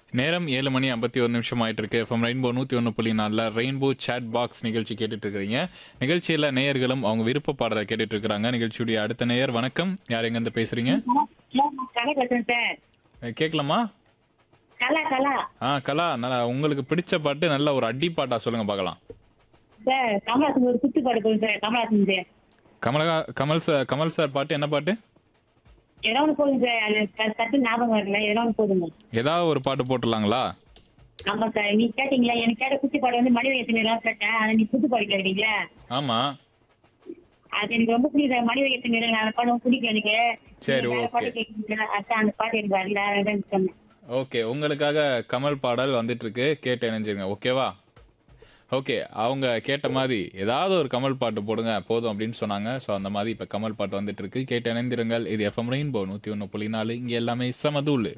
நேரம் ஏழு மணி ஐம்பத்தி ஒரு நிமிஷம் ஆயிட்டு இருக்கு எஃப்எம் ரெயின்போ நூற்றி ஒன்று புள்ளி நாலில் ரெயின்போ சேட் பாக்ஸ் நிகழ்ச்சி கேட்டுட்டு இருக்கிறீங்க நிகழ்ச்சியில் நேயர்களும் அவங்க விருப்ப பாடலை கேட்டுட்டு இருக்கிறாங்க நிகழ்ச்சியுடைய அடுத்த நேயர் வணக்கம் யார் எங்கேருந்து பேசுறீங்க கலை பேசுறேன் சார் அஹ் கேட்கலாமா கலா கலா ஆ கலா நல்லா உங்களுக்கு பிடிச்ச பாட்டு நல்ல ஒரு அடி பாட்டா சொல்லுங்க பார்க்கலாம் சார் கமலாசன் ஒரு குத்து பாடு போதும் சார் கமலாசன் சார் கமலகா கமல் சார் கமல் சார் பாட்டு என்ன பாட்டு ஏதோ ஒன்று போதும் சார் அது க- சட்டு ஞாபகம் வரல ஏதோ ஒன்று போதுங்க ஏதாவது ஒரு பாட்டு போட்டுடலாங்களா ஆமா சார் நீ கேட்டீங்களா எனக்கு கேட்ட குத்து பாடு வந்து மணி வயசுல எல்லாம் கேட்டேன் ஆனா நீ குத்து பாடு கேட்டீங்களா ஆமாம் அது எனக்கு ரொம்ப பிடிக்கும் சார் மணி வயசுல நான் பாடம் பிடிக்கும் எனக்கு சரி, நீங்க வேற okay. பாட்டு கேட்குறீங்களா அதான் அந்த பாட்டு எனக்கு வரல அதான் சொன்னேன் ஓகே உங்களுக்காக கமல் பாடல் வந்துட்டு இருக்கு கேட்டு இணைஞ்சிருங்க ஓகேவா ஓகே அவங்க கேட்ட மாதிரி ஏதாவது ஒரு கமல் பாட்டு போடுங்க போதும் அப்படின்னு சொன்னாங்க ஸோ அந்த மாதிரி இப்போ கமல் பாட்டு வந்துட்டு இருக்கு கேட்டு இணைந்திருங்கள் இது எஃப்எம் ரெயின்போ நூற்றி ஒன்று புள்ளி நாலு இங்கே எல்லாமே சமதூள்